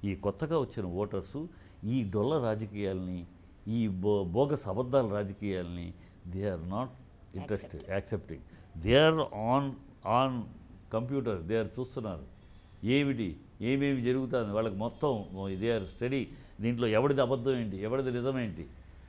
ఈ కొత్తగా వచ్చిన ఓటర్సు ఈ డొల్ల రాజకీయాల్ని ఈ బో బోగస్ అబద్ధాల రాజకీయాల్ని they are not interested accepting they are on on computer they are చూస్తున్నారు ఏమిటి ఏమేమి జరుగుతుంది వాళ్ళకి మొత్తం దే ఆర్ స్టడీ దీంట్లో ఎవడిది అబద్ధం ఏంటి ఎవడిది నిజమేంటి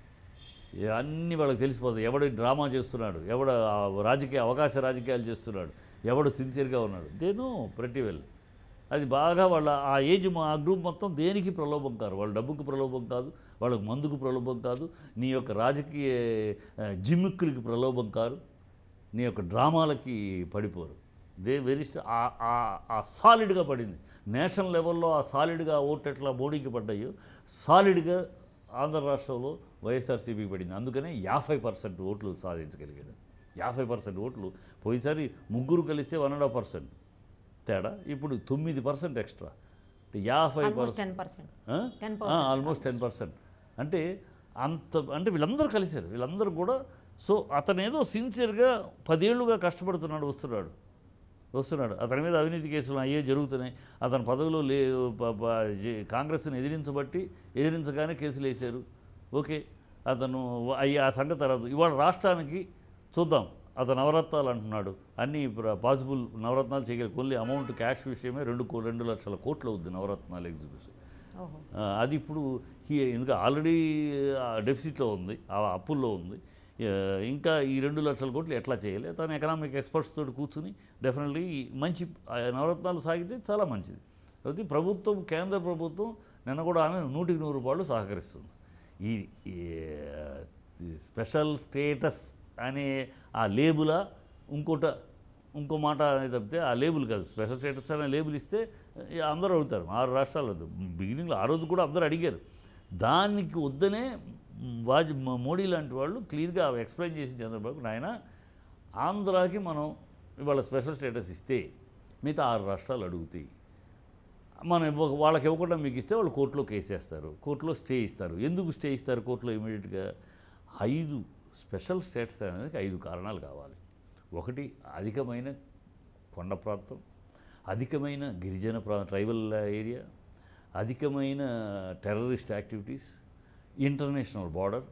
ఏ అన్నీ వాళ్ళకి తెలిసిపోతాయి ఎవడు డ్రామా చేస్తున్నాడు ఎవడు ఆ రాజకీయ అవకాశ రాజకీయాలు చేస్తున్నాడు ఎవడు సిన్సియర్గా ఉన్నాడు దేనో ప్రతి వెల్ అది బాగా వాళ్ళ ఆ ఏజ్ మా- ఆ గ్రూప్ మొత్తం దేనికి ప్రలోభం కాదు వాళ్ళ డబ్బుకు ప్రలోభం కాదు వాళ్ళకి మందుకు ప్రలోభం కాదు నీ యొక్క రాజకీయ ఆ, జిమ్మిక్కులకి ప్రలోభం కాదు నీ యొక్క డ్రామాలకి పడిపోరు దే వెరీ స్ట- ఆ- ఆ- ఆ సాలిడ్గా పడింది నేషనల్ లెవెల్లో ఆ సాలిడ్గా ఓట్లు ఎట్లా మోడీకి పడ్డాయో సాలిడ్గా ఆంధ్ర రాష్ట్రంలో వైఎస్ఆర్సీపీకి పడింది అందుకనే యాభై పర్సెంట్ ఓట్లు సాధించగలిగాడు యాభై పర్సెంట్ ఓట్లు పోయినసారి ముగ్గురు కలిస్తే వన్ అండ్ హాఫ్ పర్సెంట్ తేడా ఇప్పుడు తొమ్మిది పర్సెంట్ ఎక్స్ట్రా అంటే యాభై almost percent ten percent 10%. Almost ten percent అంటే అంత అంటే వీళ్ళందరూ కలిశారు వీళ్ళందరూ కూడా సో అతను ఏదో సిన్సియర్గా పదేళ్లుగా కష్టపడుతున్నాడు వస్తున్నాడు వస్తున్నాడు అతని మీద అవినీతి కేసులు అయ్యే జరుగుతున్నాయి అతని పదవిలో లే ప- ప- జే- కాంగ్రెస్ని ఎదిరించబట్టి ఎదిరించగానే కేసులు వేశారు ఓకే అతను అయ్యి ఆ సంగతి తర్వాత ఇవాళ రాష్ట్రానికి చూద్దాం అతను నవరత్నాలు అంటున్నాడు అన్ని పాసిబుల్ నవరత్నాలు చేయగలి కొన్ని అమౌంట్ క్యాష్ విషయమే రెండు కో- రెండు లక్షల కోట్లు అవుద్ది నవరత్నాలు ఎగ్జిక్యూషన్ ఓహో ఆ, అది ఇప్పుడు ఈ ఎందుకంటే ఆల్రెడీ డెఫిసిట్లో ఉంది ఆ అప్పుల్లో ఉంది ఆ, ఇంకా ఈ రెండు లక్షల కోట్లు ఎట్లా చేయాలి తన ఎకనామిక్ ఎక్స్పర్ట్స్ తోటి కూర్చుని డెఫినెట్లీ మంచి ఆ, నవరత్నాలు సాగితే చాలా మంచిది కాబట్టి ప్రభుత్వం కేంద్ర ప్రభుత్వం నిన్న కూడా ఆమె నూటికి నూరు రూపాయలు సహకరిస్తుంది ఈ ఈ, ఆ, ఈ స్పెషల్ స్టేటస్ అనే ఆ లేబులా ఇంకోట ఇంకో మాట తప్పితే ఆ లేబుల్ కాదు స్పెషల్ స్టేటస్ అనే లేబుల్ ఇస్తే ఇక అందరూ అడుగుతారు ఆరు రాష్ట్రాలు బిగినింగ్లో ఆ రోజు కూడా అందరూ అడిగారు దానికి వద్దనే వాజ్ మోడీ లాంటి వాళ్ళు క్లియర్గా ఎక్స్ప్లెయిన్ చేసిన చంద్రబాబు నాయన ఆంధ్రాకి మనం ఇవాళ స్పెషల్ స్టేటస్ ఇస్తే మిగతా ఆరు రాష్ట్రాలు అడుగుతాయి మనం ఇవ్వ వాళ్ళకి ఇవ్వకుండా మీకు ఇస్తే వాళ్ళు కోర్టులో కేసు వేస్తారు కోర్టులో స్టే ఇస్తారు ఎందుకు స్టే ఇస్తారు కోర్టులో ఇమీడియట్గా ఐదు స్పెషల్ స్టేట్స్ అనేది ఐదు కారణాలు కావాలి ఒకటి అధికమైన కొండ ప్రాంతం అధికమైన గిరిజన ప్రా ట్రైబల్ ఏరియా అధికమైన terrorist activities international border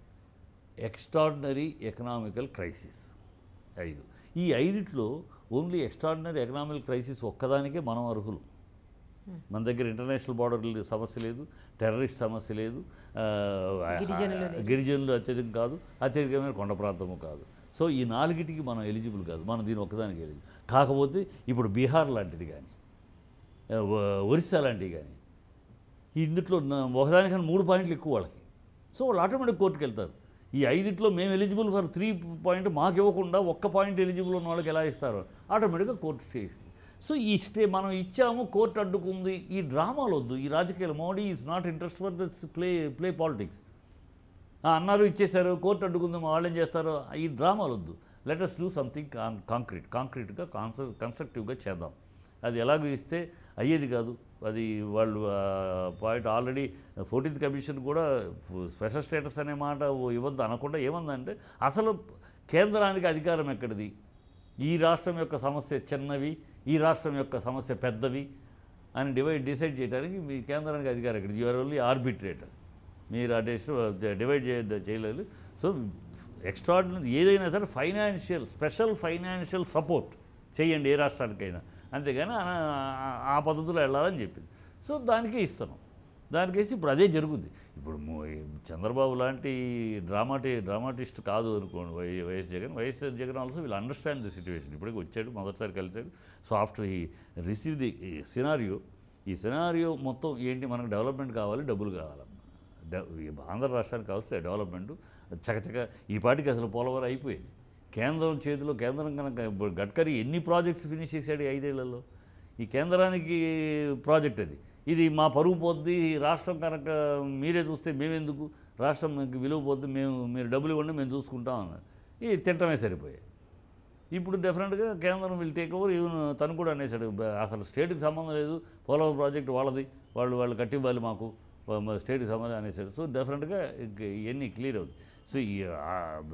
extraordinary economical crisis ఐదు ఈ ఐదిట్లో ఓన్లీ ఎక్స్ట్రాడినరీ ఎకనామిక్ క్రైసిస్ ఒక్కదానికే మనం అర్హులు మన దగ్గర ఇంటర్నేషనల్ బార్డర్ సమస్య లేదు టెర్రరిస్ట్ సమస్య లేదు ఆ, గిరిజనులు లేదు. గిరిజనులు అత్యధికం కాదు అత్యధికమైన కొండ ప్రాంతము కాదు సో ఈ నాలుగిటికి మనం ఎలిజిబుల్ కాదు మనం దీని ఒక్కదానికి ఎలిజిబుల్ కాకపోతే ఇప్పుడు బీహార్ లాంటిది కానీ ఆ, ఒ- ఒరిస్సా లాంటివి కానీ ఇందుట్లో నా- ఒకదానికన్నా మూడు పాయింట్లు ఎక్కువ వాళ్ళకి సో వాళ్ళు ఆటోమేటిక్ కోర్టుకు వెళ్తారు ఈ ఐదిట్లో మేము ఎలిజిబుల్ ఫర్ త్రీ పాయింట్ మాకు ఇవ్వకుండా ఒక్క పాయింట్ ఎలిజిబుల్ ఉన్న వాళ్ళకి ఎలా ఇస్తారు ఆటోమేటిక్గా కోర్టు స్టే ఇస్తుంది సో ఈ స్టే మనం ఇచ్చాము కోర్టు అడ్డుకుంది ఈ డ్రామాలు వద్దు ఈ రాజకీయాలు Modi is not interest for this play play politics అన్నారు ఇచ్చేశారు కోర్టు అడ్డుకుంది మా వాళ్ళు ఏం చేస్తారో ఈ డ్రామాలు వద్దు లెట్ అస్ డూ సంథింగ్ కాన్ కాంక్రీట్ కాంక్రీట్గా కాన్స కన్స్ట్రక్టివ్గా చేద్దాం అది ఎలాగో ఇస్తే అయ్యేది కాదు అది వాళ్ళు పాయింట్ ఆల్రెడీ ఫోర్టీన్త్ కమిషన్ కూడా స్పెషల్ స్టేటస్ అనే మాట ఇవ్వద్దు అనకుండా ఏమందంటే అసలు కేంద్రానికి అధికారం ఎక్కడిది ఈ రాష్ట్రం యొక్క సమస్య చిన్నవి ఈ రాష్ట్రం యొక్క సమస్య పెద్దవి అని డివైడ్ డిసైడ్ చేయడానికి మీ కేంద్రానికి అధికారం ఎక్కడిది యూఆర్ ఓన్లీ ఆర్బిట్రేటర్ మీరు ఆ డెస్ట్ డివైడ్ చే చేయలేదు సో ఎక్స్ట్రాడినరీ ఏదైనా సరే ఫైనాన్షియల్ స్పెషల్ ఫైనాన్షియల్ సపోర్ట్ చేయండి ఏ రాష్ట్రానికైనా అంతేగాని ఆ- ఆ- ఆ పద్ధతిలో వెళ్ళాలని చెప్పింది సో దానికే ఇస్తున్నాం దానికేసి ఇప్పుడు అదే జరుగుద్ది ఇప్పుడు మో- చంద్రబాబు లాంటి డ్రామాటి డ్రామాటిస్ట్ కాదు అనుకోండి వై వైఎస్ జగన్ వైఎస్ జగన్ ఆల్సో వీళ్ళు అండర్స్టాండ్ ది సిచ్యువేషన్ ఇప్పటికి వచ్చాడు మొదటిసారి కలిసాడు సో ఆఫ్టర్ ఈ రిసీవ్ ది సినారియో ఈ సినారియో మొత్తం ఏంటి మనకు డెవలప్మెంట్ కావాలి డబ్బులు కావాలి డె- ఈ ఆంధ్ర రాష్ట్రానికి కావస్తే డెవలప్మెంట్ చకచక ఈ పాటికి అసలు పోలవరం అయిపోయేది కేంద్రం చేతిలో కేంద్రం కనుక ఇప్పుడు గడ్కరీ ఎన్ని ప్రాజెక్ట్స్ ఫినిష్ చేశాడు ఈ ఐదేళ్లలో ఈ కేంద్రానికి ప్రాజెక్ట్ అది ఇది మా పరుగు పోద్ది ఈ రాష్ట్రం కనుక మీరే చూస్తే మేమెందుకు రాష్ట్రం మీకు విలువ పోద్ది మేము మీరు డబ్బులు ఇవ్వండి మేము చూసుకుంటాం అన్నారు ఇది తింటమే సరిపోయాయి ఇప్పుడు డెఫినెట్గా కేంద్రం వీళ్ళు టేక్ ఓవర్ ఈవెన్ తను కూడా అనేసాడు బ- అసలు స్టేట్కి సంబంధం లేదు పోలవరం ప్రాజెక్ట్ వాళ్ళది వాళ్ళు వాళ్ళు కట్టివ్వాలి మాకు వా- మా స్టేట్కి సంబంధం అనేసాడు సో డెఫినెట్గా ఇంక ఇవన్నీ క్లియర్ అవుతుంది సో ఈ ఆ,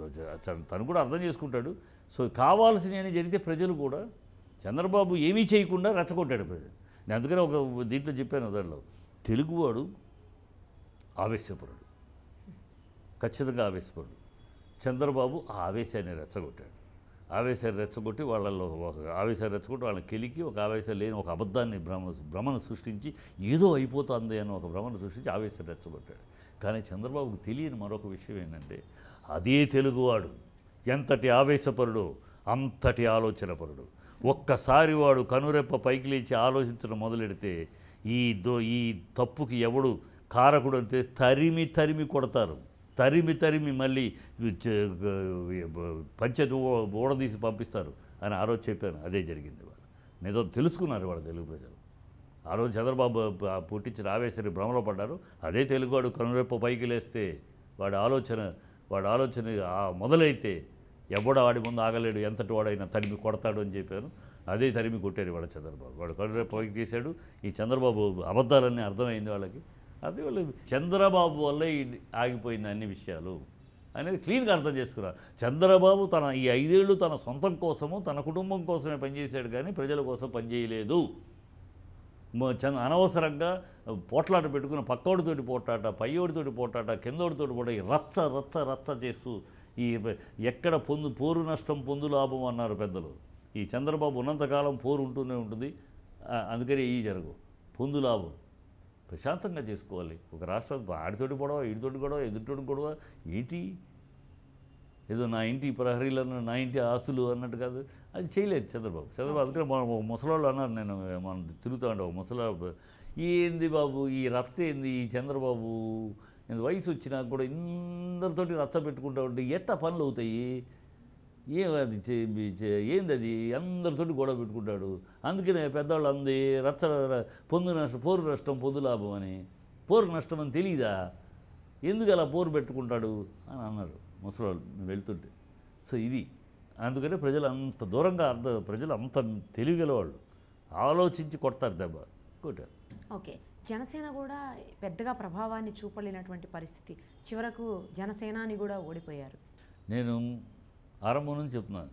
చ- తను కూడా అర్థం చేసుకుంటాడు సో కావాల్సినవి జరిగితే ప్రజలు కూడా చంద్రబాబు ఏమీ చేయకుండా రెచ్చగొట్టాడు ప్రజలు నేను అందుకనే ఒక దీంట్లో చెప్పాను దాంట్లో తెలుగువాడు ఆవేశపరుడు ఖచ్చితంగా ఆవేశపరుడు చంద్రబాబు ఆ ఆవేశాన్ని రెచ్చగొట్టాడు ఆవేశాన్ని రెచ్చగొట్టి వాళ్ళల్లో ఒక ఆవేశాన్ని రెచ్చగొట్టి వాళ్ళని కెలికి ఒక ఆవేశం లేని ఒక అబద్ధాన్ని భ్రమ భ్రమను సృష్టించి ఏదో అయిపోతుంది అని ఒక భ్రమను సృష్టించి ఆవేశం రెచ్చగొట్టాడు కానీ చంద్రబాబుకు తెలియని మరొక విషయం ఏంటంటే అదే తెలుగువాడు ఎంతటి ఆవేశపరుడు అంతటి ఆలోచనపరుడు ఒక్కసారి వాడు కనురెప్ప పైకి లేచి ఆలోచించడం మొదలెడితే ఈ దో ఈ తప్పుకి ఎవడు కారకుడు అంటే తరిమి తరిమి కొడతారు తరిమి తరిమి మళ్ళీ చ- పంచాయతీ ఊ- ఊడదీసి పంపిస్తారు అని ఆ రోజు చెప్పాను అదే జరిగింది వాళ్ళు నిజం తెలుసుకున్నారు వాళ్ళు తెలుగు ప్రజలు ఆ రోజు చంద్రబాబు ప- పుట్టించిన ఆవేశాన్ని భ్రమలో పడ్డారు అదే తెలుగువాడు కనురెప్ప పైకి లేస్తే వాడి ఆలోచన వాడి ఆలోచన ఆ మొదలైతే ఎవడ వాడి ముందు ఆగలేడు ఎంతటి వాడైనా తరిమి కొడతాడు అని చెప్పాను అదే తరిమి కొట్టారు వాళ్ళ చంద్రబాబు వాడు కనురెప్ప పైకి తీశాడు ఈ చంద్రబాబు అబద్ధాలన్నీ అర్థమైంది వాళ్ళకి అదే వాళ్ళు చంద్రబాబు వల్లే ఈ ఆగిపోయింది అన్ని విషయాలు అనేది క్లీన్గా అర్థం చేసుకున్నారు చంద్రబాబు తన ఈ ఐదేళ్ళు తన సొంతం కోసము తన కుటుంబం కోసమే పనిచేశాడు కానీ ప్రజల కోసం పనిచేయలేదు మ- చంద అనవసరంగా పోట్లాట పెట్టుకుని పక్కోడితోటి పోట్లాట పయ్యోడితోటి పోట్లాట కిందోడితోటి పోట ఈ రచ్చ రచ్చ రచ్చ చేస్తూ ఈ ర- ఎక్కడ పొందు పోరు నష్టం పొందు లాభం అన్నారు పెద్దలు ఈ చంద్రబాబు ఉన్నంతకాలం పోరు ఉంటూనే ఉంటుంది ఆ, అందుకని ఈ జరగు పొందు లాభం ప్రశాంతంగా చేసుకోవాలి ఒక రాష్ట్రం ఆడితోటి గొడవ ఈడితోటి గొడవ ఎదుటితోటి గొడవ ఏంటి ఏదో నా ఇంటి ప్రహరీలను నా ఇంటి ఆస్తులు అన్నట్టు కాదు అది చేయలేదు చంద్రబాబు చంద్రబాబు అందుకని మన ఒక ముసలాళ్ళు అన్నారు నేను మనం తిరుగుతూ ఉండే ఒక ముసలా ఏంది బాబు ఈ రచ్చ ఏంది ఈ చంద్రబాబు ఇంత వయసు వచ్చినా కూడా ఇందరితోటి రచ్చ పెట్టుకుంటా ఉంటే ఎట్టా పనులు అవుతాయి ఏం అది చే- మీ చే- ఏంది అది అందరితోటి గొడవ పెట్టుకుంటాడు అందుకనే పెద్దవాళ్ళు అంది రచ్చ పొందు నష్టం పోరు నష్టం పొందు లాభం అని పోరు నష్టం అని తెలియదా ఎందుకు అలా పోరు పెట్టుకుంటాడు అని అన్నాడు ముసలాళ్ళు వెళ్తుంటే సో ఇది అందుకనే ప్రజలు అంత దూరంగా అర్థం ప్రజలు అంత తెలివిగలవాళ్ళు ఆలోచించి కొడతారు దెబ్బ కొట్టారు ఓకే జనసేన కూడా పెద్దగా ప్రభావాన్ని చూపలేనటువంటి పరిస్థితి చివరకు జనసేనాని కూడా ఓడిపోయారు నేను ఆరంభం నుంచి చెప్తున్నాను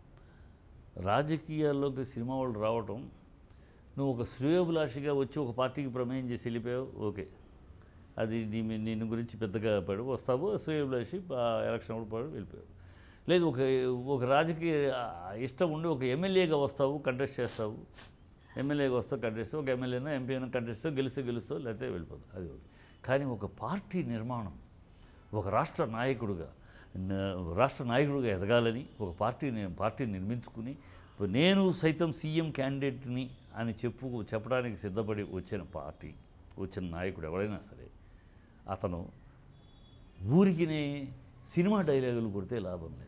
రాజకీయాల్లోకి సినిమా వాళ్ళు రావటం నువ్వు ఒక శ్రేయోభిలాషిగా వచ్చి ఒక పార్టీకి ప్రమేయం చేసి వెళ్ళిపోయావు ఓకే అది నీ మీ- నిన్ను గురించి పెద్దగా పడు వస్తావు శ్రేయోభిలాషి ఆ ఎలక్షన్ కూడా పడి వెళ్ళిపోయావు లేదు ఒక ఒక రాజకీయ ఆ, ఇష్టం ఉండి ఒక ఎమ్మెల్యేగా వస్తావు కంటెస్ట్ చేస్తావు ఎమ్మెల్యేగా వస్తావు కంటెస్ట్ ఒక ఎమ్మెల్యేనో ఎంపీనో కంటెస్ట్ గెలిస్తే గెలుస్తావు లేకపోతే వెళ్ళిపోతావు అది ఒకటి కానీ ఒక పార్టీ నిర్మాణం ఒక రాష్ట్ర నాయకుడుగా న- రాష్ట్ర నాయకుడిగా ఎదగాలని ఒక పార్టీని పార్టీ నిర్మించుకుని ఇప్పుడు నేను సైతం సీఎం క్యాండిడేట్ని అని చెప్పు చెప్పడానికి సిద్ధపడి వచ్చిన పార్టీ వచ్చిన నాయకుడు ఎవరైనా సరే అతను ఊరికినే సినిమా డైలాగులు కొడితే లాభం లేదు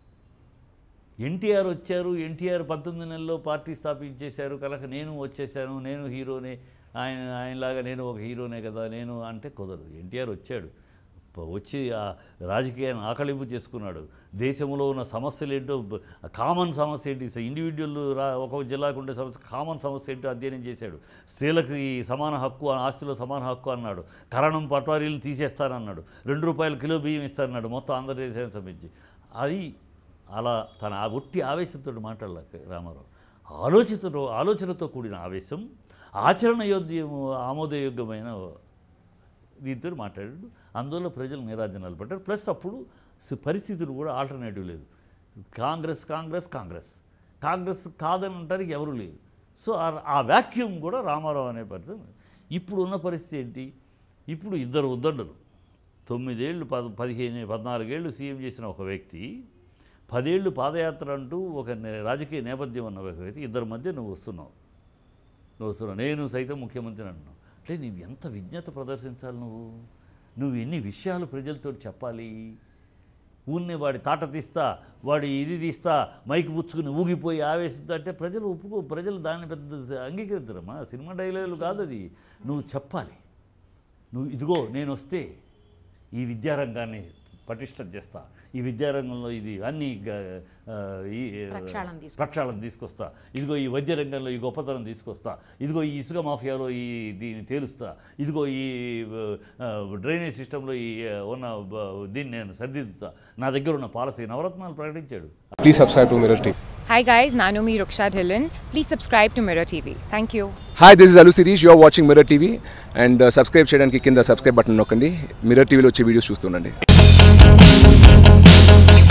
ఎన్టీఆర్ వచ్చారు ఎన్టీఆర్ పంతొమ్మిది నెలల్లో పార్టీ స్థాపించేశారు కనుక నేను వచ్చేసాను నేను హీరోనే ఆయన ఆయనలాగా నేను ఒక హీరోనే కదా నేను అంటే కుదరదు ఎన్టీఆర్ వచ్చాడు ప- వచ్చి ఆ రాజకీయాన్ని ఆకలింపు చేసుకున్నాడు దేశంలో ఉన్న సమస్యలు ఏంటో బ- కామన్ సమస్య ఏంటి ఇండివిజువల్ రా ఒక జిల్లాకు ఉండే సమస్య కామన్ సమస్య ఏంటో అధ్యయనం చేశాడు స్త్రీలకు ఈ సమాన హక్కు ఆస్తిలో సమాన హక్కు అన్నాడు కరణం పట్వారీలు తీసేస్తానన్నాడు రెండు రూపాయలు కిలో బియ్యం ఇస్తానన్నాడు మొత్తం ఆంధ్రదేశానికి సంబంధించి అది అలా తన ఆ ఒట్టి ఆవేశంతో మాట్లాడలేక రామారావు ఆలోచితతో ఆలోచనతో కూడిన ఆవేశం ఆచరణ యోగ్యము ఆమోదయోగ్యమైన దీంతో మాట్లాడాడు అందువల్ల ప్రజలు నిరాజనాలు పడ్డారు ప్లస్ అప్పుడు స- పరిస్థితులు కూడా ఆల్టర్నేటివ్ లేదు కాంగ్రెస్ కాంగ్రెస్ కాంగ్రెస్ కాంగ్రెస్ కాదని అంటానికి ఎవరు లేరు సో ఆ- ఆ వ్యాక్యూమ్ కూడా రామారావు అనే పరిస్థితి ఇప్పుడు ఉన్న పరిస్థితి ఏంటి ఇప్పుడు ఇద్దరు ఉద్దండులు తొమ్మిదేళ్ళు పద పదిహేను పద్నాలుగేళ్ళు సీఎం చేసిన ఒక వ్యక్తి పదేళ్ళు పాదయాత్ర అంటూ ఒక నే- రాజకీయ నేపథ్యం ఉన్న ఒక వ్యక్తి ఇద్దరి మధ్య నువ్వు వస్తున్నావు నువ్వు వస్తున్నావు నేను సైతం ముఖ్యమంత్రి అంటున్నావు అంటే నువ్వు ఎంత విజ్ఞత ప్రదర్శించాలి నువ్వు నువ్వు ఎన్ని విషయాలు ప్రజలతో చెప్పాలి ఊన్నే వాడి తాట తీస్తా వాడి ఇది తీస్తా మైకి పుచ్చుకుని ఊగిపోయి ఆవేశిస్తా అంటే ప్రజలు ఒప్పుకో ప్రజలు దాన్ని పెద్ద అంగీకరించరమ్మా సినిమా డైలాగులు కాదు అది నువ్వు చెప్పాలి నువ్వు ఇదిగో నేను వస్తే ఈ విద్యారంగాన్ని పటిష్టం చేస్తా ఈ విద్యారంగంలో ఇది అన్ని గ- ఆ, ఈ ప్రక్షాళన తీసుకొస్తా. ప్రక్షాళన తీసుకొస్తా ఇదిగో ఈ వైద్య రంగంలో ఈ గొప్పతనం తీసుకొస్తా ఇదిగో ఈ ఇసుక మాఫియాలో ఈ దీన్ని తేలుస్తా ఇదిగో ఈ ఆ, డ్రైనేజ్ సిస్టంలో ఈ ఆ, ఉన్న బ- దీన్ని నేను సరిదిద్దుతా నా దగ్గర ఉన్న పాలసీ నవరత్నాలు ప్రకటించాడు Please subscribe to Mirror TV. Hi guys, Nanomi Ruksha Dhillon. Please subscribe to Mirror TV. Thank you. Hi this is అలు Sireesh you are watching mirror TV and subscribe చేయడానికి కింద సబ్స్క్రైబ్ బటన్ నొక్కండి మిర్రర్ టీవీలో వచ్చే videos చూస్తుండండి